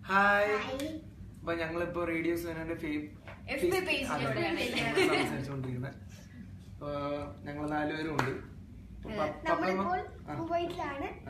Hi അപ്പൊ ഞങ്ങളിപ്പോ radio സേനയുടെ FB page ലൂടെയാണ് സംസാരിച്ചുകൊണ്ടിരിക്കുന്നത് അപ്പൊ ഞങ്ങൾ നാലുപേരും ഉണ്ട് അപ്പൊ പ- പപ്പ- നമ്മളിപ്പോൾ ആ, കുവൈറ്റിലാണ് ആ.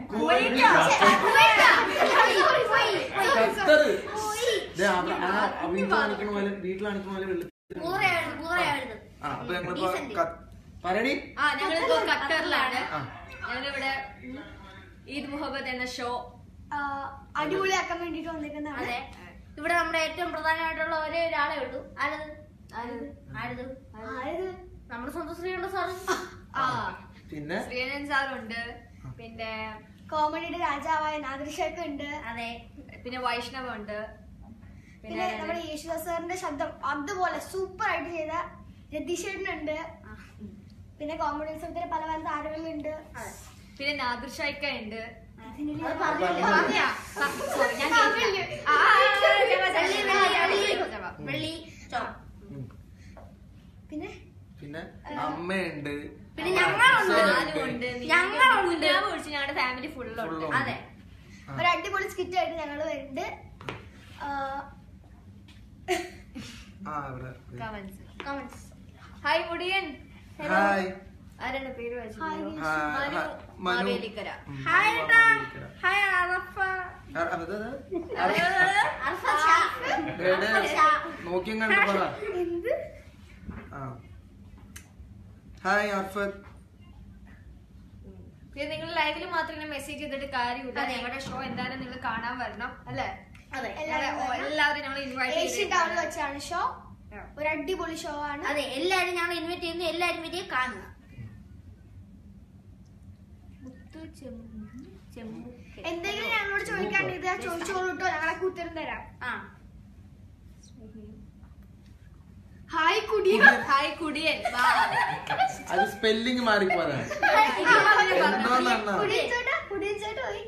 പോയി. ഖത്തറ്. ദേ, അവിടെ- ആ വീട്ടിൽ കാണിക്കണ പോലെ വീട്ടിൽ കാണിക്കണ പോലെ വെള്ളത്തിൽ ആ അപ്പൊ ഞങ്ങളിപ്പോ ക- പറയടി ആ ഞങ്ങളിപ്പോ ഖത്തറിലാണ് ആ. ഞങ്ങളിവിടെ ഈദ് മുഹബത്ത് എന്ന ഷോ ആ, അടിപൊളിയാക്കാൻ വേണ്ടിട്ട് വന്നിരിക്കുന്നതാണ് അതെ ഇവിടെ നമ്മുടെ ഏറ്റവും പ്രധാനമായിട്ടുള്ള ഒരേ ഒരാളെ ഉള്ളൂ ആരത് ആരത് ആരത് ആരത് നമ്മുടെ സ്വന്തം ശ്രീയുള്ള സാറ് ആ പിന്നെ ശ്രീനൻ സാറുണ്ട് പിന്നെ കോമഡിയുടെ രാജാവായ നാദൃശൊക്കെ ഉണ്ട് അതെ പിന്നെ വൈഷ്ണവ് ഉണ്ട് പിന്നെ നമ്മുടെ യേശുദാസ് സാറിന്റെ ശബ്ദം അതുപോലെ സൂപ്പർ ആയിട്ട് ചെയ്ത രതീഷേട്ടനുണ്ട് പിന്നെ കോമഡി ഉത്സവത്തിന് പല പല താരങ്ങളുണ്ട് പിന്നെ നാദിർ ഷൈക്ക ഉണ്ട് ഇതിനിടെ അത് പറഞ്ഞില്ല. പറഞ്ഞാ? Sorry, ഞാൻ പറഞ്ഞില്ല. കേട്ടില്ല. ആ, ആ, ആ, ജവാ, ജവാ, വെള്ളി, ജവാ, വെള്ളി, ജവാ, വെള്ളി. ജവാ. വെള്ളി ചോ ഉം. പിന്നെ പിന്നെ അമ്മയുണ്ട് പിന്നെ ഞങ്ങളുണ്ട്. ഞാനും ഉണ്ട് ഞങ്ങളുണ്ട്. കുഞ്ഞാവ് ഒഴിച്ച് ഞങ്ങളുടെ ഫാമിലി Full ഫുള്ളുണ്ട് ഉണ്ട്. അതെ ആ. ഒരു അടിപൊളി സ്കിറ്റ് ആയിട്ട് ഞങ്ങൾ വരുന്നുണ്ട് ആ, ആ ഇവിടെ comments comments hi Mudiyan hi ആരാണ് പേര് വായിച്ചിട്ടുണ്ടോ? Hi. Hi Manu hi. Manu Mavelikara ഉം. ഹായ് മനു ഏട്ടാ മാവേലിക്കര. ഹായ് അറഫ ആ, അത് അത് അറഫ ഷാ ദേ, ദേ, നോക്കിയും കണ്ടു പറ എന്ത് ആ ഹായ് അർഫത്ത് പിന്നെ നിങ്ങൾ ലൈവിൽ മാത്രം ഇങ്ങനെ മെസ്സേജ് ചെയ്തിട്ട് കാര്യമില്ല അതെ. ഞങ്ങളുടെ ഷോ എന്തായാലും നിങ്ങൾ കാണാൻ വരണം അല്ലേ അതെ ഞങ്ങളെ ഓ- എല്ലാവരും ഞങ്ങൾ ഇൻവൈറ്റ് ഏഷ്യൻ ടൗണിൽ വെച്ചാണ് ഷോ ഒരു അടിപൊളി ഷോ ആണ് അതെ എല്ലാരും ഞങ്ങൾ ഇൻവൈറ്റ് ചെയ്യുന്നു എല്ലാരും വരെ കാണുക മുത്തു ചെമ്പു ചെമ്പു എന്തെങ്കിലും ഞങ്ങളോട് ചോദിക്കാണ്ടെങ്കിൽ ഇത് ചോദിച്ചോളൂ കേട്ടോ ഞങ്ങളൊക്കെ ഉത്തരം തരാം ആ ഹായ് കുടിയ ഹായ് കുടിയൻ വാ. അത് സ്പെല്ലിങ് മാറിപ്പോയതാണ് എന്തോന്നാ കുടിയൻ ചേട്ടാ കുടിയൻ ചേട്ടാ പോയി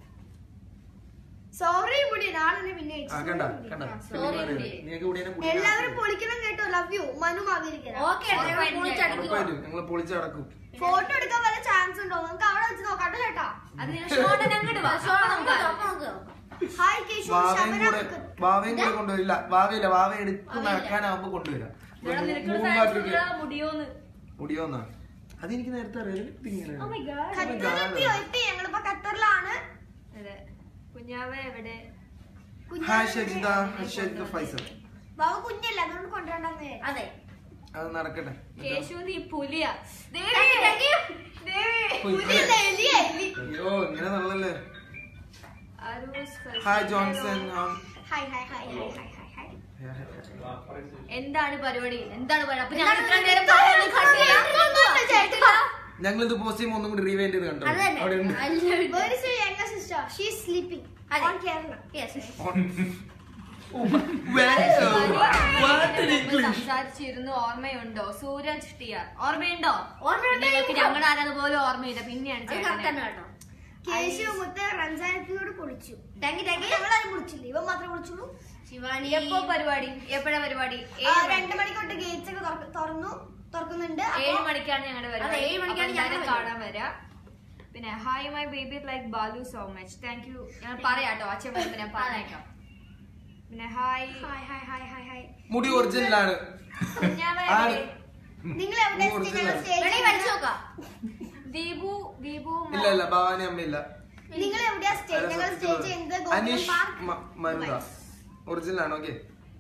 സോറി കുടിയൻ ആളെന്നെ പിന്നെ ആ അയച്ചു. കണ്ട കണ്ട Sorry, കുടി. നിങ്ങൾക്ക് കൂടിയെ എല്ലാവരും പൊളിക്കണം കേട്ടോ love you Manu Mavelikara okay ഞങ്ങൾ പൊളിച്ചടിക്കുക ഉറപ്പായിട്ടും ഞങ്ങൾ പൊളിച്ചടക്കും ഫോട്ടോ എടുക്കാൻ വല്ല ചാൻസ് ഉണ്ടോ നമുക്ക് അവിടെ വെച്ച് നോക്കാട്ടോ ചേട്ടാ അത് നിങ്ങൾ ഷോയുടെ അങ്ങോട്ട് വാ ഷോ നോക്കാം ഹായ് കേശു വാവയും ശബര കൂടെ വാവയും കൂടെ കൊണ്ടുവരില്ല വാവയില്ല വാവ എടുത്ത് നടക്കാനാവുമ്പോ കൊണ്ടുവരാം ഇവിടെ നിനക്കുള്ള മൂന്നാക്കിക്ക് സാധനം മുടിയോന്ന് മുടിയോന്നാ അതെനിക്ക് നേരത്തെ അറിയാം ഇതിങ്ങനെ. ഖത്തറിലെത്തി എത്തി ഞങ്ങളിപ്പോ ഖത്തറിലാണ് അതെ കുഞ്ഞാവ എവിടെ ഹായ് ഷജിത ഷജിത ഫൈസൽ ബാബു കുഞ്ഞല്ല അതുകൊണ്ട് കൊണ്ടുവരണ്ടെന്ന് അതെ അത് നടക്കട്ടെ കേശു നീ പുലിയാ ദേവി Thank you, thank you. ദേവി പുലിയല്ല എലിയ എലി അയ്യോ ഇങ്ങനെ നല്ലല്ലേ അരൂസ് first hi Johnson um, hi hi hi hi hi hi hi എന്താണ് പരിപാടി എന്താണ് പരിപാടി അപ്പൊ എന്താണ് ഞങ്ങൾ ഇത്രയും നേരം പരിപാടി? പറയുന്നത് കണ്ടില്ല. ചേട്ടാ ഞങ്ങൾ ഇത് പോസ്റ്റ് ചെയ്യുമ്പോൾ ഒന്നും കൂടി റീവൈൻഡ് ചെയ്ത് കണ്ടോ അത് തന്നെ അവിടെ ഉണ്ട് അല്ല, Where is your younger sister? She is sleeping അതെ. on Kerala. yes. Oh, very good. What an നമ്മൾ English. സംസാരിച്ചിരുന്നു ഓർമ്മയുണ്ടോ സൂരജ് ടിയർ ഓർമ്മയുണ്ടോ ഓർമ്മയുണ്ട്. നിങ്ങൾക്ക് ഞങ്ങളുടെ ആരാധന പോലും ഓർമ്മയില്ല പിന്നെയാണ് അത് correct ആണ് ചേട്ടനെ. കേട്ടോ കേശു മുത്ത് റംസാനത്തിനോട് പൊളിച്ചു താങ്ക് യു താങ്ക് യു ഞങ്ങളാരും പൊളിച്ചില്ല ഇവൻ മാത്രമേ പൊളിച്ചുള്ളൂ ശിവാനി എപ്പോ പരിപാടി എപ്പോഴാ പരിപാടി ആ, ഏഴ് രണ്ട് മണി. മണിക്കൊട്ട് ഗേറ്റ്സ് ഒക്കെ തുറക്ക- തുറന്നു തുറക്കുന്നുണ്ട് അപ്പോ ഏഴ് മണിക്കാണ് ഞങ്ങളുടെ അതെ, പരിപാടി ഏഴ് മണിക്കാണ് അപ്പൊ ഞങ്ങളുടെ എന്തായാലും കാണാൻ വരാം പിന്നെ hi my baby like Balu so much thank you ഞാൻ പറയാട്ടോ അച്ഛൻ വരുമ്പോ ഞാൻ പറഞ്ഞേക്കാം പിന്നെ hi hi hi hi hi hi മുടി ഒറിജിനൽ ആണ് കുഞ്ഞാവ ആണ്. എവിടെ? നിങ്ങൾ എവിടെ ഓ, സ്റ്റേ- ഞങ്ങൾ original. സ്റ്റേ വെളി വലിച്ചു നോക്കാം ദീപു ദീപു മോ- ഇല്ല ഇല്ല ഭവാനി അമ്മയില്ല നിങ്ങൾ എവിടെയാ സ്റ്റേ ഞങ്ങൾ സ്റ്റേ ചെയ്യുന്നത് ഗോകുലം അനീഷ് പാർക്ക് മ- മരുദാസ് ഒറിജിനൽ ആണ് ഓക്കെ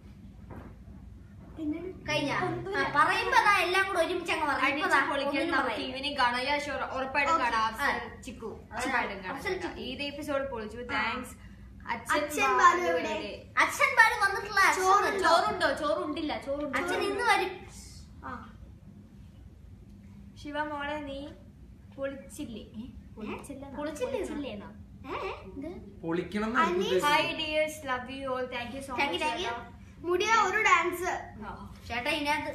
കഴിഞ്ഞ പറയുമ്പോ ദാ എല്ലാം കൂടെ ഒരുമിച്ച് അങ്ങ് പറയും ഇപ്പൊ അടിച്ച് ദാ പൊളിക്കാൻ ഒന്നിനും നമുക്ക് പറയില്ല. ഈവനിങ് കാണാം യാ ഷുവർ ഉറപ്പായിട്ടും Okay. കാണാം അഫ്സൽ ആ. ചിക്കു ആ. ഉറപ്പായിട്ടും അഫ്സൽ കാണാം ചിക്കു. ഈ എപ്പിസോഡ് പൊളിച്ചു താങ്ക്സ് അച്ഛൻ ബാലു എവിടെ? അച്ഛൻ ബാലു വന്നിട്ടില്ല അച്ഛൻ ചോറ് വന്നിട്ടില്ല. ചോറുണ്ടോ ചോറുണ്ടില്ല ചോറുണ്ടോ അച്ഛൻ ഇന്ന് വരും ആ ശിവ മോളെ നീ പൊളിച്ചില്ലേ ഏ? പൊളിച്ചില്ല പൊളിച്ചില്ലേ? പൊളിച്ചില്ലേന്നോ ഏ? ഇത്? പൊളിക്കണം Aneesh. Hi dears love you all thank you so Thank you, thank you. മുടിയ ഒരു ഡാൻസ് ചേട്ടാ ഇതിനകത്ത്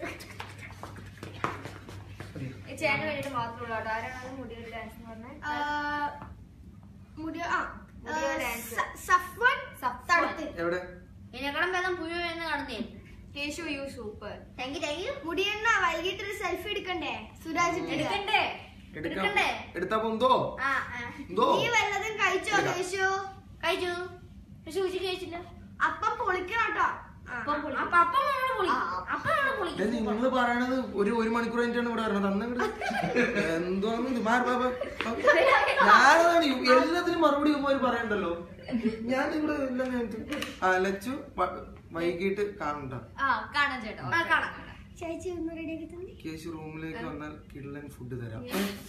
ചേട്ടന് വേണ്ടിട്ട് മാത്രമുള്ള കേട്ടോ ആരാണ് മുടിയുടെ ഡാൻസ് എന്ന് പറഞ്ഞത് മുടിയ ആ മുടിയ dance. സ- സഫ്വാൻ സഫ്വാൻ. തടുത്ത് എവിടെ ഇതിനെക്കാളും ഭേദം പുഴു എന്ന് കാണുന്നേ Keshu you super thank you thank you മുടിയെണ്ണ വൈകിട്ട് ഒരു സെൽഫി എടുക്കണ്ടേ സുരാജ് ഇട്ടിട്ട്. എടുക്കണ്ടേ എടുക്കാം എടുക്കണ്ടേ? എടുത്താ പോന്തോ ആ ആ. എന്തോ നീ വല്ലതും കഴിച്ചോ എടുക്കാം. കേശു കഴിച്ചു പക്ഷെ ഉച്ചയ്ക്ക് കഴിച്ചില്ല അപ്പം പൊളിക്കണം കേട്ടോ അപ്പം പൊളി- അപ്പൊ അപ്പം നമ്മള് പൊളിക്കും അപ്പം നമ്മള് പൊളിക്കും നിങ്ങൾ പറയണത് ഒരു ഒരു മണിക്കൂർ കഴിഞ്ഞിട്ടാണ് ഇവിടെ വരണത് അന്ന് ഇങ്ങട് എന്തോന്ന് ഇത് മാറ് ബാ, ബാ, ബാ. ഞാനതാണ് ഈ എല്ലാത്തിനും മറുപടി ഇവന്മാര് പറയണ്ടല്ലോ ഞാൻ ഇവിടെ എല്ലാം കഴിഞ്ഞിട്ട് ആ ലച്ചു വ- വൈകിട്ട് കാണണ്ട ആ കാണാം ചേട്ടാ ആ, കാണാം. ചേച്ചി ഒന്ന് റെഡിയാക്കി തന്നെ കേശു റൂമിലേക്ക് വന്നാൽ കിള്ളൻ ഫുഡ് തരാം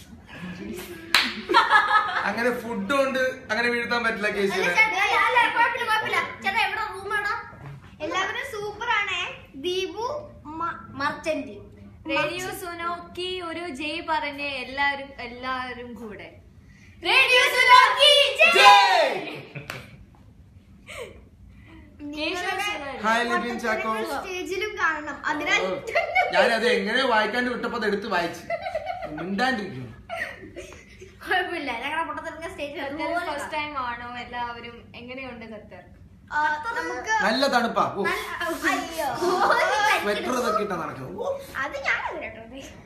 അങ്ങനെ ഫുഡ് കൊണ്ട് അങ്ങനെ വീഴ്ത്താൻ പറ്റില്ല അല്ല കേശുവിനെ ചേട്ടാ, അല്ല, അല്ല, കുഴപ്പമില്ല, കുഴപ്പമില്ല. ചേട്ടാ, എവിടെ room എവിടാ? എല്ലാവരും സൂപ്പർ ആണേ ദീപു മർച്ചന്റ് റേഡിയോ സുനോക്കി ഒരു ജയ് പറഞ്ഞ് എല്ലാരും എല്ലാരും കൂടെ റേഡിയോ സുലോക്കി ജയ്! കേശവ സുനോക്കി. ഹായ് ലിബിൻ ചാക്കോ സ്റ്റേജിലും കാണണം അതിനാൽ ഞാനത് എങ്ങനെ വായിക്കാണ്ട് വിട്ടപ്പോ അത് എടുത്ത് വായിച്ചു മിണ്ടാണ്ടിരിക്കുന്നു കുഴപ്പമില്ല ഞങ്ങളുടെ പൊട്ടത്തിറങ്ങിയ സ്റ്റേജിൽ ഫസ്റ്റ് ടൈം ആണോ എല്ലാവരും എങ്ങനെയുണ്ട് ഖത്തർ ആ, നമുക്ക് നല്ല തണുപ്പാ ഓ, അയ്യോ സ്വെറ്റർ ഇതൊക്കെ ഇട്ടാ നടക്കുന്നത് ഓ, അത് ഞാൻ കേട്ടോ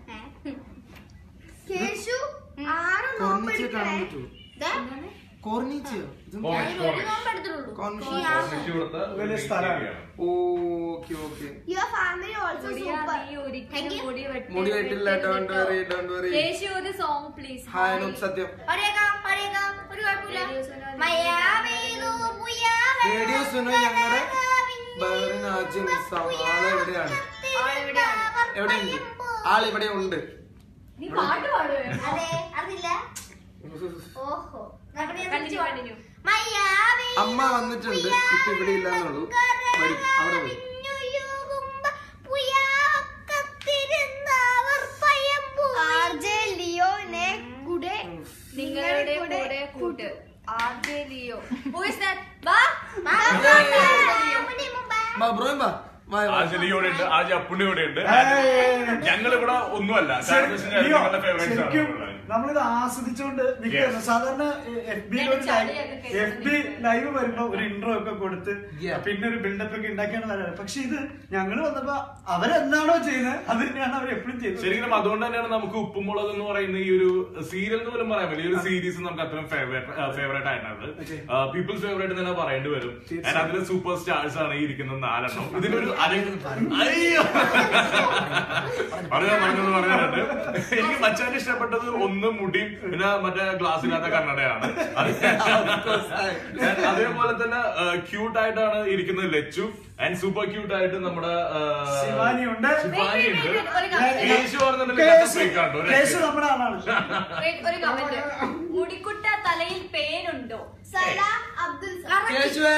കേശു ആറ് കോർണിച്ചയെ കാണാൻ നോമ്പെടുക്കണേ പറ്റുമോ കോർണിച്ചയോ ഇതെന്താ? ഒരു നോമ്പ് എടുത്തിട്ടുള്ളൂ കോർണിച്ച വലിയ സ്ഥലമാണ് okay okay your family also മുടിയാ സൂപ്പർ നീ ഒരിക്കലും മുടി വെട്ടി- മുടി വെട്ടില്ല don't worry don't worry Keshu ഒരു സോങ് പ്ലീസ് ഹായ് അനൂപ് സത്യം പഴയേക്കാം പഴയേക്കാം ഒരു കുഴപ്പമില്ല റേഡിയോ സുനോ മയാവേലു മുയാവേ റേഡിയോ സുനോ ഞങ്ങളുടെ ബഹറിൻ ആദ്യം മിസ് ആള് എവിടെയാണ് ആളെവിടെയാണ് എവിടെയുണ്ട് ആൾ ഇവിടെ ഉണ്ട് നീ പാട്ട് പാടുവോ അതെ അറിയില്ല ഓഹോ നടക്കണേ ഞാൻ തിരിച്ച് കണ്ടിന്യൂ പാടാം. കണ്ടിന്യൂ മയ്യാവേ അമ്മ വന്നിട്ടുണ്ട് ഇപ്പൊ ഇവിടെ ഇല്ലെന്നുള്ളൂ വരും അവിടെ പോയി ആർജെ ലിയോനെ കൂടെ നിങ്ങളുടെ കൂടെ കൂട്ട് ആദ്യ ലിയോ Who is that? ബാ ബാ ബ്രോയും ബാ വാ, വാ. ആജ് ലിയോടെ ഉണ്ട് ആജ് അപ്പുണ്ണി ഇവിടെ ഉണ്ട് ഏയ്. ഞങ്ങൾ ഇവിടെ ഒന്നുമല്ല കാരണം എന്താ വെച്ചാൽ ലിയോ, ഞങ്ങളുടെ ഫേവറേറ്റ്സ് ശരിക്കും ആണ് നമ്മളിത് ആസ്വദിച്ചുകൊണ്ട് നിൽക്കുകയാണ് Yes. സാധാരണ എഫ് ബിയിൽ ഒരു ചളിയൊക്കെ എഫ് ബി ലൈവ് വരുമ്പോ ഒരു ഇൻട്രോ ഒക്കെ കൊടുത്ത് Yeah. പിന്നെ ഒരു ബിൽഡപ്പ് ഒക്കെ ഉണ്ടാക്കിയാണ് വരാറ് പക്ഷെ ഇത് ഞങ്ങൾ വന്നപ്പോ അവരെന്താണോ ചെയ്യുന്നത് അത് തന്നെയാണ് അവർ എപ്പോഴും ചെയ്യുന്നത് ശരിക്കും അതുകൊണ്ട് തന്നെയാണ് നമുക്ക് ഉപ്പുമുളക് എന്ന് പറയുന്ന ഈ ഒരു സീരിയൽ എന്ന് പോലും പറയാൻ പറ്റില്ല ഈ ഒരു സീരീസ് നമുക്ക് അത്രയും ഫേവറേറ്റ് ആയിട്ടുണ്ട് പീപ്പിൾസ് ഫേവറേറ്റ് തന്നെ പറയേണ്ടി വരും And അതിലെ സൂപ്പർ സ്റ്റാർസ് ആണ് ഈ ഇരിക്കുന്ന നാലെണ്ണം ഇതിനൊരു അര- അയ്യോ പറയാൻ പറഞ്ഞെന്ന് പറയാനുണ്ട് എനിക്ക് മച്ചാൻ ഇഷ്ടപ്പെട്ടത് ഒന്ന് മുടിയും പിന്നെ മറ്റേ ഗ്ലാസ് ഇല്ലാത്ത കണ്ണടയാണ് അത് അതേപോലെ തന്നെ ക്യൂട്ട് ആയിട്ടാണ് ഇരിക്കുന്നത് ലച്ചു ആൻഡ് സൂപ്പർ ക്യൂട്ട് ആയിട്ട് നമ്മുടെ ആ, ശിവാനി ഉണ്ട്. ശിവാനി ഉണ്ട് Wait, wait, wait, ഒരു കാര്യം. യേശു പറഞ്ഞിട്ടുണ്ടെങ്കിൽ കേസ് കഥ freak ആണ് കേട്ടോ. കേസ് നമ്മുടെ ആളാണ് Wait, ഒരു കമന്റ് മുടിക്കുട്ട തലയിൽ പേരുണ്ടോ സലാം അബ്ദുൽ സലാം. കേശുവേ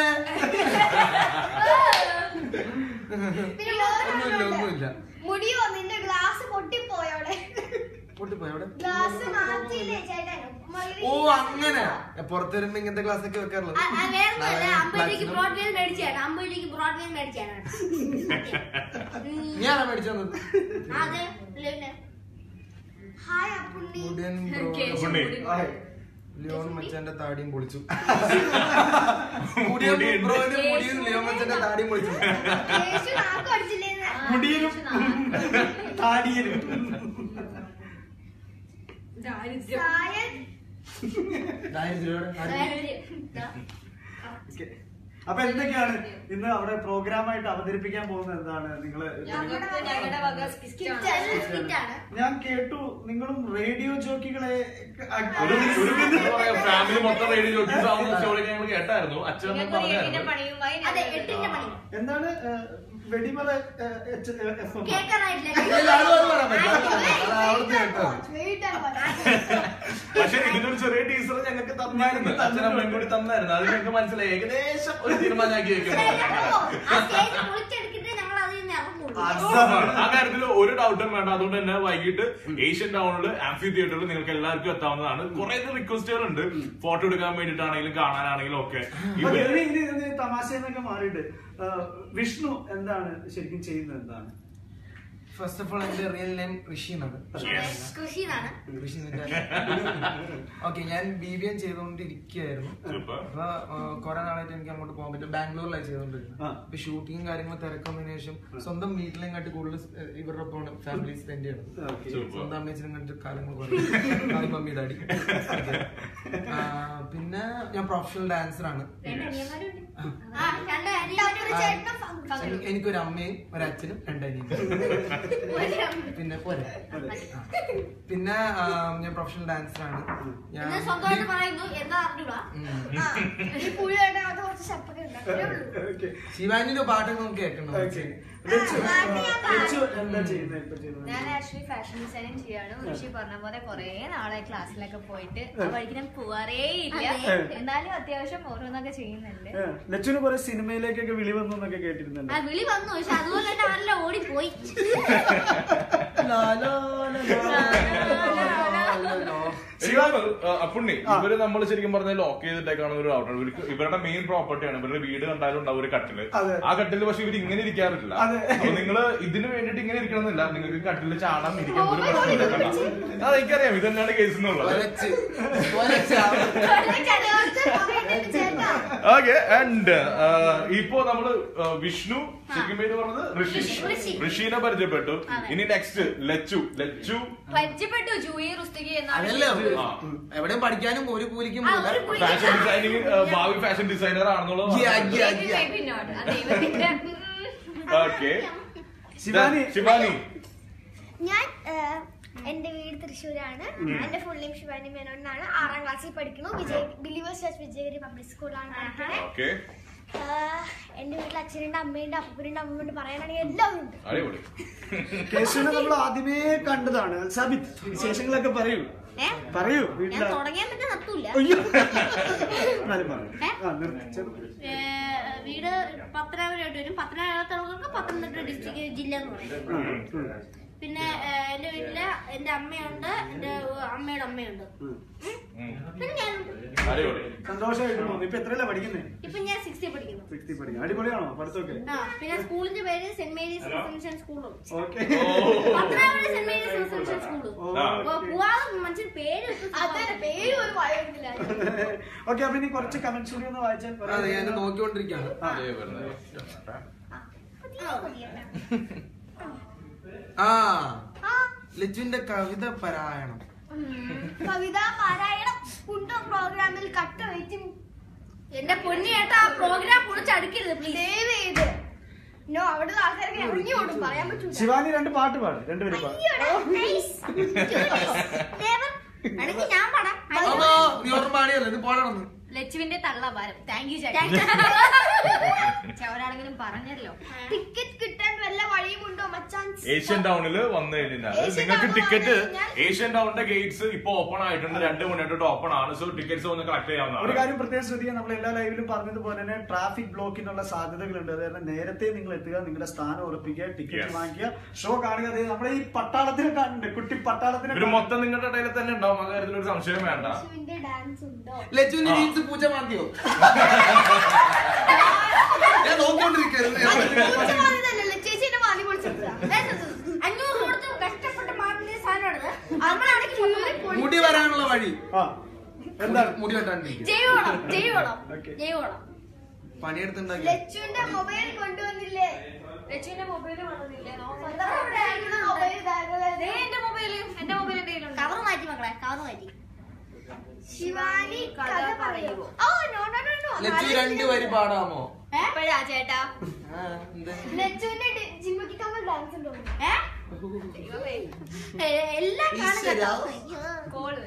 പിന്നെ വേറെ ഒന്നുമില്ല ഒന്നുമില്ല. ഒന്നുമില്ല മുടിയോ നിന്റെ ഗ്ലാസ് പൊട്ടിപ്പോയോടെ പൊട്ടിപ്പോയി അവിടെ ഗ്ലാസ് മാറ്റിയില്ലേ ചേട്ടൻ ഓ അങ്ങനെ പുറത്ത് വരുമ്പോ ഇങ്ങനത്തെ ക്ലാസ് ഒക്കെ വെക്കാറുള്ളത് വേറൊന്നുമല്ല അമ്പതിലേക്ക് ബ്രോഡ്വേ മേടിച്ചാണ് അമ്പതിലേക്ക് ബ്രോഡ്വേ മേടിച്ചാണ് നീയാണോ മേടിച്ചു തന്നത് അതെ പിന്നെ ഹായ് അപ്പുണ്ണി മുടിയൻ ബ്രോ കേശു പുണ്ണി. മുടി ആയ്. ലിയോൺ മച്ചാന്റെ താടിയും പൊളിച്ചു മുടിയൻ ബ്രോന്റെ മുടിയും ലിയോൺ മച്ചാന്റെ താടിയും പൊളിച്ചു കേശു നാക്ക് അടിച്ചില്ലേന്ന് മുടിയിലും താടിയിലും ദാരിദ്ര്യം സായൻ ദാരിദ്ര്യോടെ ആരും- Okay. അപ്പൊ എന്തൊക്കെയാണ് ഇന്ന് അവിടെ പ്രോഗ്രാം ആയിട്ട് അവതരിപ്പിക്കാൻ പോകുന്നത് എന്താണ് നിങ്ങള് ഞങ്ങൾക്ക് ഞങ്ങളുടെ വക സ്കിറ്റാണ് സ്കിറ്റാണ് ഞാൻ കേട്ടു നിങ്ങളും റേഡിയോ ജോക്കികളെ ഒരു ഒരു എന്താ പറയാ ഫാമിലി മൊത്തം റേഡിയോ ജോക്കീസ് ആവുന്ന സ്റ്റോറി ഞങ്ങൾ കേട്ടായിരുന്നു അച്ഛനമ്മ ഞങ്ങൾക്ക് ഒരു എട്ടിന്റെ പറഞ്ഞായിരുന്നു പണിയുമായി അതെ ഞങ്ങൾ എട്ടിന്റെ പണി എന്താണ് ഏഹ്, വെടിമല ഏഹ്, എച്ച്- ഏഹ്, എഫ് എം. കേൾക്കാനായിട്ടില്ല ഇല്ല, അത് അത് പറയാൻ പറ്റില്ല. അത് അവിടുത്തെ കേട്ടോ വെയിറ്റ് പക്ഷെ ഇതിനൊരു ചെറിയ ടീച്ചർ ഞങ്ങൾക്ക് തന്നായിരുന്നു അച്ഛനമ്മയും കൂടി തന്നായിരുന്നു അത് ഞങ്ങൾക്ക് മനസ്സിലായി ഏകദേശം ഒരു തീരുമാനമാക്കി വെക്കുന്നു ആ സ്റ്റേജ് പൊളിച്ചെടുത്തിട്ട് ഞങ്ങൾ അതിൽ നിന്ന് ഇറങ്ങുള്ളൂ അതാണ്. ആ കാര്യത്തിൽ ഒരു ഡൗട്ടും വേണ്ട അതുകൊണ്ട് തന്നെ വൈകിട്ട് ഏഷ്യൻ ടൗണിൽ ആംഫി തിയേറ്ററിൽ നിങ്ങൾക്ക് എല്ലാവർക്കും എത്താവുന്നതാണ് കുറെ റിക്വസ്റ്റുകൾ ഉണ്ട് ഫോട്ടോ എടുക്കാൻ വേണ്ടിയിട്ടാണെങ്കിലും കാണാനാണെങ്കിലും ഒക്കെ അപ്പൊ ഇവര് ഇനി- ഇനി- ഇനി തമാശ എന്നൊക്കെ മാറിയിട്ട് ഏഹ്, വിഷ്ണു എന്താണ് ശരിക്കും ചെയ്യുന്നത് എന്താണ് ഫസ്റ്റ് ഓഫ് ഓൾ എന്റെ റിയൽ നെയിം ഋഷി എന്നാണ് കൃഷി എന്നാണ് ഋഷി ഓക്കെ ഞാൻ ബി ബി എം ചെയ്തുകൊണ്ടിരിക്കുകയായിരുന്നു Super. അപ്പൊ കുറെ നാളായിട്ട് എനിക്ക് അങ്ങോട്ട് പോകാൻ പറ്റും ബാംഗ്ലൂരിലാണ് ചെയ്തോണ്ടിരുന്നത് ആ. ഇപ്പൊ ഷൂട്ടിങ്ങും കാര്യങ്ങളും തിരക്കുന്നതിന് ശേഷം സ്വന്തം വീട്ടിലേം കാട്ടി കൂടുതൽ സ്- ഇവരുടെ ഒപ്പം ഫാമിലി സ്പെൻഡ് ചെയ്യണം Okay. Super. സ്വന്തം അമ്മച്ചിനും കണ്ടിട്ട് കാലങ്ങൾ കുറേ മമ്മി ഡാഡി പിന്നെ ഞാൻ പ്രൊഫഷണൽ ഡാൻസർ ആണ് രണ്ട് അനിയന്മാരുണ്ട് ചേട്ടനും ഫംഗ്ഷൻ എനി- എനിക്കൊരു അമ്മയും ഒരച്ഛനും രണ്ടനിയും പിന്നെ പോരെ ആ. പിന്നെ ആ, ഞാൻ പ്രൊഫഷണൽ ഡാൻസറാണ് ഞാൻ എന്ന് സ്വന്തമായിട്ട് പറയുന്നു എന്താ അറിഞ്ഞൂടാ ഉം. ആ ഈ പുള്ളിയുടെ അത് കുറച്ച് സ്റ്റെപ്പൊക്കെ ഉണ്ട് അത്രേ ഉള്ളൂ ഓക്കെ ശിവാനിന്റെ പാട്ടൊക്കെ നമുക്ക് കേൾക്കണം ഓക്കെ ലച്ചു ആ, പാട്ട് ഞാൻ ലച്ചു എന്താ ചെയ്യുന്നത് ഇപ്പൊ ചെയ്യുന്നത് ഞാൻ ആക്ച്വലി ഫാഷൻ ഡിസൈനിങ് ചെയ്യാണ് ഋഷി പറഞ്ഞ പോലെ കുറെ നാളെ ക്ലാസ്സിലൊക്കെ പോയിട്ട് ആ വഴിക്ക് ഞാൻ പോവാറേ ഇല്ല അതെ. എന്നാലും അത്യാവശ്യം ഓരോന്നൊക്കെ ചെയ്യുന്നുണ്ട് ഏ, ലച്ചുവിന് കുറെ സിനിമയിലേക്കൊക്കെ വിളി വന്നു എന്നൊക്കെ കേട്ടിരുന്നുണ്ട് ആ വിളി വന്നു പക്ഷെ അതുപോലെ തന്നെ അവരെല്ലാം ഓടിപ്പോയി ലാ, ലാ, ലാ, ലാ, ലാ, ലാ, ലാ. ശിവാണ് അപ്പുണ്ണി ആ. ഇവര് നമ്മൾ ശരിക്കും പറഞ്ഞാൽ ലോക്ക് ചെയ്തിട്ടേക്കാണ് ഒരു ഔട്ടർ ഇവർക്ക് ഇവരുടെ മെയിൻ പ്രോപ്പർട്ടിയാണ് ഇവരുടെ വീട് കണ്ടാലും ഉണ്ടാവും ഒരു കട്ടില് അതെ. ആ കട്ടില് പക്ഷെ ഇവർ ഇങ്ങനെ ഇരിക്കാറില്ല അതെ. അപ്പൊ നിങ്ങള് ഇതിന് വേണ്ടിട്ട് ഇങ്ങനെ ഇരിക്കണമെന്നില്ല നിങ്ങൾക്ക് കട്ടില് ചാടാൻ ഇരിക്കാൻ ഒരു പ്രശ്നമില്ല കണ്ടോ? അത് എനിക്കറിയാം ഇത് തന്നെയാണ് കേസ് എന്നുള്ളത് ഒലച്ച്, ഒലച്ച് ആ- ചേട്ടാ ഓക്കെ ആൻഡ് ഇപ്പോ നമ്മള് ആ, വിഷ്ണു ശരിക്കും പേര് പറഞ്ഞത് ഋഷി ഋഷി. ഋഷീനെ പരിചയപ്പെട്ടു ഇനി നെക്സ്റ്റ് ലച്ചു ലച്ചു പരിചയപ്പെട്ടു ജൂയി റുസ്തികി അതല്ലേ എന്നാണ് ആ. എവിടെയും പഠിക്കാനും ഒരു കൂലിക്കും ആ, പോകില്ല ഒരു കൂലി- ഫാഷൻ ഡിസൈനിങ് ഭാവി ഫാഷൻ ഡിസൈനർ ആണെന്നുള്ളത് Yeah, yeah, Maybe, yeah. maybe not. ആ ദൈവത്തിന്റെ ഓക്കെ ശിവാനി ശിവാനി ഞാൻ ഏഹ്, എന്റെ വീട് തൃശ്ശൂരാണ് എന്റെ ഫുൾ നെയിം ശിവാനി മേനോൻ എന്നാണ് ആറാം ക്ലാസ്സിൽ പഠിക്കുന്നു Vijay believers church Vijayagiri public സ്കൂളിലാണ് പഠിക്കുന്നത് ഓക്കെ ഏഹ്, എന്റെ വീട്ടിൽ അച്ഛനുണ്ട് അമ്മയുണ്ട് അപ്പൂപ്പനുണ്ട് അമ്മയുണ്ട് പറയാനാണെങ്കിൽ എല്ലാവരും ഉണ്ട് അടിപൊളി കേശുവിനെ നമ്മൾ ആദ്യമേ കണ്ടതാണ് സബിത് വിശേഷങ്ങളൊക്കെ പറയൂ ഏ? പറയൂ ഞാൻ വീട്ടിലെ തുടങ്ങിയാൽ പിന്നെ നിർത്തൂല അയ്യോ എന്നാലും പറയൂ ഏ? ആ നിർത്തി ചെറു- ഏ, വീട് പത്തനാപുരമായിട്ട് വരും പത്തനാപുരത്തുള്ളവർക്ക് പത്തനംതിട്ട ഡിസ്ട്രിക്ട് ജില്ല എന്ന് പറയും ആ, ഉം. പിന്നെ ഏ, എന്റെ വീട്ടില് എന്റെ അമ്മയുണ്ട് എന്റെ അമ്മയുടെ അമ്മയുണ്ട് ഉം. ഉം. പിന്നെ ഞാനുണ്ട് അടിപൊളി സന്തോഷമായിട്ട് തോന്നുന്നു ഇപ്പൊ എത്രയല്ല പഠിക്കുന്നത് ഇപ്പൊ ഞാൻ സിക്സ്ത്തിൽ പഠിക്കുന്നു സിക്സ്തി പഠിക്കുന്നത് അടിപൊളിയാണോ പഠിത്തമൊക്കെ ആ പിന്നെ സ്കൂളിന്റെ പേര് സെന്റ് മേരീസ് റെസിഡൻഷ്യൽ സ്കൂളും okay Pathanapuram saint Mary's residential സ്കൂളും ആ. പോവാതെ മനുഷ്യൻ പേര് ഇട്ടു. അതെ പേര് ഒരു പറയുന്നില്ല ഓക്കെ അപ്പൊ ഇനി കുറച്ച് കമന്റ്സ് കൂടി ഒന്ന് വായിച്ചാൽ കുറെ അതെ ഞാൻ നോക്കിക്കൊണ്ടിരിക്കുകയാണ് ആ. അതേ പറഞ്ഞത്. ആ ലജുവിന്റെ കവിത പാരായണം കവിത പാരായണം കുണ്ടോ പ്രോഗ്രാമിൽ കട്ട വെച്ചും എന്റെ പൊന്നി ഏട്ടാ ആ പ്രോഗ്രാം പൊളിച്ചടുക്കരുത് പ്ലീസ് ദയവ് ചെയ്ത് നോ അവിടെ ആൾക്കാരൊക്കെ ഇറങ്ങി ഓടും പറയാൻ പറ്റൂല ശിവാനി രണ്ട് പാട്ട് പാട് രണ്ടുപേരും പാട് അയ്യോടാ, nice. Never. വേണമെങ്കിൽ ഞാൻ പാടാം അമ്മോ നീ ഓർമ്മ ഇത് പോടണമെന്ന് ലച്ചുവിന്റെ തള്ളഭാരം താങ്ക് യു ചേട്ടാ ഒരാളെങ്കിലും പറഞ്ഞല്ലോ ടിക്കറ്റ് കിട്ടാൻ വല്ല വഴിയുമുണ്ടോ മച്ചാൻ ഏഷ്യൻ ടൗണിൽ വന്നു കഴിഞ്ഞാൽ ഏഷ്യൻ നിങ്ങൾക്ക് ടൗണിൽ ടിക്കറ്റ് വന്നു കഴിഞ്ഞാൽ- ഏഷ്യൻ ടൗണിന്റെ ഗേറ്റ്സ് ഇപ്പൊ ഓപ്പൺ ആയിട്ടുണ്ട് രണ്ട് മണിയായിട്ട് ഓപ്പൺ ആണ് സോ ടിക്കറ്റ്സ് ഒന്ന് കളക്ട് ഒരു ചെയ്യാവുന്നതാണ് കാര്യം പ്രത്യേകം ശ്രദ്ധിക്കുക നമ്മൾ എല്ലാ ലൈവിലും പറഞ്ഞതുപോലെ തന്നെ ട്രാഫിക് ബ്ലോക്കിനുള്ള സാധ്യതകളുണ്ട് അതായത് നേരത്തെ നിങ്ങൾ എത്തുക നിങ്ങളുടെ സ്ഥാനം ഉറപ്പിക്കുക ടിക്കറ്റ് Yes. വാങ്ങിക്കുക ഷോ കാണുക അതായത് നമ്മുടെ ഈ പട്ടാളത്തിനെ കാണുന്നുണ്ട് കുട്ടി പട്ടാളത്തിനെ ഒരു കാണുന്നുണ്ട്. മൊത്തം നിങ്ങളുടെ ഇടയിൽ തന്നെ ഉണ്ടാവും ആ കാര്യത്തിൽ ഒരു സംശയം വേണ്ട യേശുവിന്റെ ഡാൻസ് ഉണ്ടോ ലജുവിന്റെ ജീൻസ് പൂച്ച മാന്തിയോ ഞാൻ നോക്കിക്കൊണ്ടിരിക്കരുത് പൂച്ച മാറി തന്നെയല്ലേ? ചേച്ചീനെ മാറി പൊളിച്ചെടുത്തതാ. അഞ്ഞൂറ് കൊടുത്ത് കഷ്ടപ്പെട്ട് മാറ്റുന്ന സാധനമാണിത് നമ്മളാണെങ്കിൽ മൊത്തം പൊളി- മുടി വരാനുള്ള വഴി ആ എന്താണ് മുടി വെട്ടാണ്ടിരിക്കുക ജൈവവളം ജൈവവളം Okay. ജൈവവളം പണിയെടുത്തുണ്ടാക്കി ലച്ചുവിന്റെ മൊബൈൽ കൊണ്ടുവന്നില്ലേ ലച്ചുവിന്റെ മൊബൈല് വന്നതില്ലേ സ്വന്തം ഇവിടെ ആയിരിക്കുന്ന മൊബൈൽ ഇതാകെ എന്റെ മൊബൈല് എന്റെ മൊബൈൽ എന്റെ കയ്യിലുണ്ട് കവർ മാറ്റി മക്കളെ കവർ മാറ്റി ശിവാനി കഥ പറയുമോ oh no no no no Lachu രണ്ട് വരി പാടാമോ എപ്പോഴാ ചേട്ടാ ആ, എന്ത്? ലച്ചുവിന്റെ ജിമ്മക്ക് കമ്മൽ ഡാൻസ് ഉണ്ടോ ഏ? എ- എല്ലാം കാണും കേട്ടോ. കോള്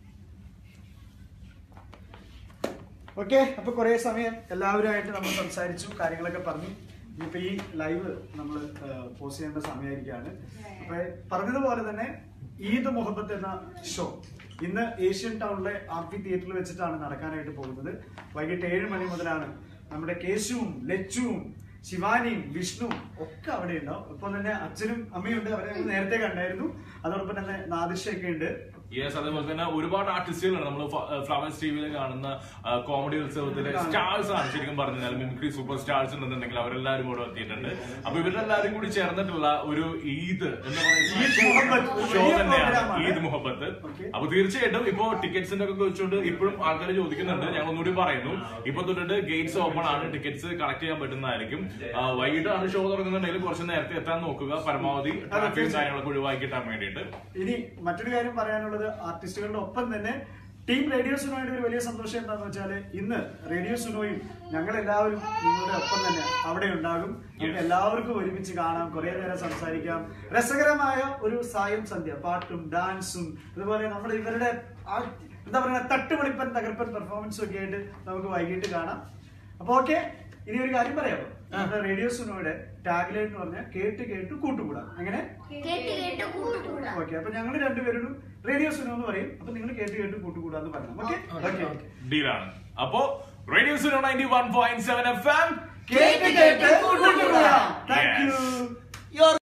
ഓക്കെ അപ്പൊ കുറെ സമയം എല്ലാവരുമായിട്ട് നമ്മൾ സംസാരിച്ചു കാര്യങ്ങളൊക്കെ പറഞ്ഞു ഇനിയിപ്പോ ഈ ലൈവ് നമ്മൾ പോസ്റ്റ് ചെയ്യേണ്ട സമയമായിരിക്കാണ് അപ്പൊ പറഞ്ഞതുപോലെ തന്നെ ഈദ് മുഹബത്ത് എന്ന ഷോ ഇന്ന് ഏഷ്യൻ ടൗണിലെ ആർപി തിയേറ്ററിൽ വെച്ചിട്ടാണ് നടക്കാനായിട്ട് പോകുന്നത് വൈകിട്ട് ഏഴ് മണി മുതലാണ് നമ്മുടെ കേശുവും ലച്ചുവും ശിവാനിയും വിഷ്ണുവും ഒക്കെ അവിടെ ഉണ്ടാവും ഒപ്പം തന്നെ അച്ഛനും അമ്മയും ഉണ്ട് അവരെ ഞങ്ങൾ നേരത്തെ കണ്ടായിരുന്നു അതോടൊപ്പം തന്നെ നാദിഷയൊക്കെ ഉണ്ട് യെസ് അതേപോലെ തന്നെ ഒരുപാട് ആർട്ടിസ്റ്റുകളുണ്ട് നമ്മൾ ഫ്ലവേഴ്സ് ടിവിയിൽ കാണുന്ന കോമഡി ഉത്സവത്തിലെ സ്റ്റാർസ് ആണ് ശരിക്കും പറഞ്ഞാൽ മിമിക്രി സൂപ്പർ സ്റ്റാർസ് ഉണ്ടെന്നുണ്ടെങ്കിൽ അവരെല്ലാവരും കൂടെ എത്തിയിട്ടുണ്ട് അപ്പൊ ഇവരെല്ലാവരും കൂടി ചേർന്നിട്ടുള്ള ഒരു ഈദ് എന്ന് ഈദ് മുഹബത്ത്. പറയുന്ന ഷോ വലിയ തന്നെയാണ് പ്രോഗ്രാമാണ്. ഈദ് മുഹബത്ത് Okay. അപ്പൊ തീർച്ചയായിട്ടും ഇപ്പൊ ടിക്കറ്റ്സിന്റെ ഒക്കെ വെച്ചുകൊണ്ട് ഇപ്പോഴും ആൾക്കാർ ചോദിക്കുന്നുണ്ട് ഞങ്ങൾ ഒന്നുകൂടി പറയുന്നു ഇപ്പൊ തൊട്ടിട്ട് ഗേറ്റ്സ് ഓപ്പൺ ആണ് ടിക്കറ്റ്സ് കളക്ട് ചെയ്യാൻ പറ്റുന്നതായിരിക്കും ആ, വൈകിട്ടാണ് ഷോ തുടങ്ങുന്നുണ്ടെങ്കിൽ കുറച്ച് നേരത്തെ എത്താൻ നോക്കുക പരമാവധി ട്രാഫിക്കും കാര്യങ്ങളൊക്കെ ഒഴിവാക്കി കിട്ടാൻ വേണ്ടിയിട്ട് ഇനി മറ്റൊരു കാര്യം പറയാനുള്ളത് ആർട്ടിസ്റ്റുകളുടെ ഒപ്പം തന്നെ ടീം റേഡിയോ സുനോയുടെ ഒരു വലിയ സന്തോഷം എന്താന്ന് വെച്ചാല് ഇന്ന് റേഡിയോ സുനോയും ഞങ്ങൾ എല്ലാവരും നിങ്ങളുടെ ഒപ്പം തന്നെ അവിടെ ഉണ്ടാകും നമുക്ക് എല്ലാവർക്കും ഒരുമിച്ച് കാണാം കുറെ നേരം സംസാരിക്കാം രസകരമായ ഒരു സായം സന്ധ്യ പാട്ടും ഡാൻസും അതുപോലെ നമ്മൾ ഇവരുടെ ആ എന്താ പറയുക തട്ടുപൊളിപ്പൻ തകർപ്പൻ പെർഫോമൻസും ഒക്കെ ആയിട്ട് നമുക്ക് വൈകിട്ട് കാണാം അപ്പൊ ഓക്കെ ഇനി ഒരു കാര്യം പറയാമോ നമ്മുടെ റേഡിയോ സുനോയുടെ ടാഗ്ലൈൻ എന്ന് പറഞ്ഞാൽ കേട്ട് കേട്ട് കൂട്ടുകൂടാം എങ്ങനെ കേട്ട് കേട്ട് കൂട്ടുകൂടാ ഓക്കെ അപ്പൊ ഞങ്ങൾ രണ്ടുപേരും റേഡിയോ സുനോ എന്ന് പറയും അപ്പൊ നിങ്ങൾ കേട്ട് കേട്ട് കൂട്ടുകൂടാന്ന് പറയണം ഓക്കെ ഓക്കെ ഡീലാണ് അപ്പോ radio Suno ninety one point seven F M കേട്ട് കേട്ട് കൂട്ടുകൂടാം താങ്ക് യു Yes.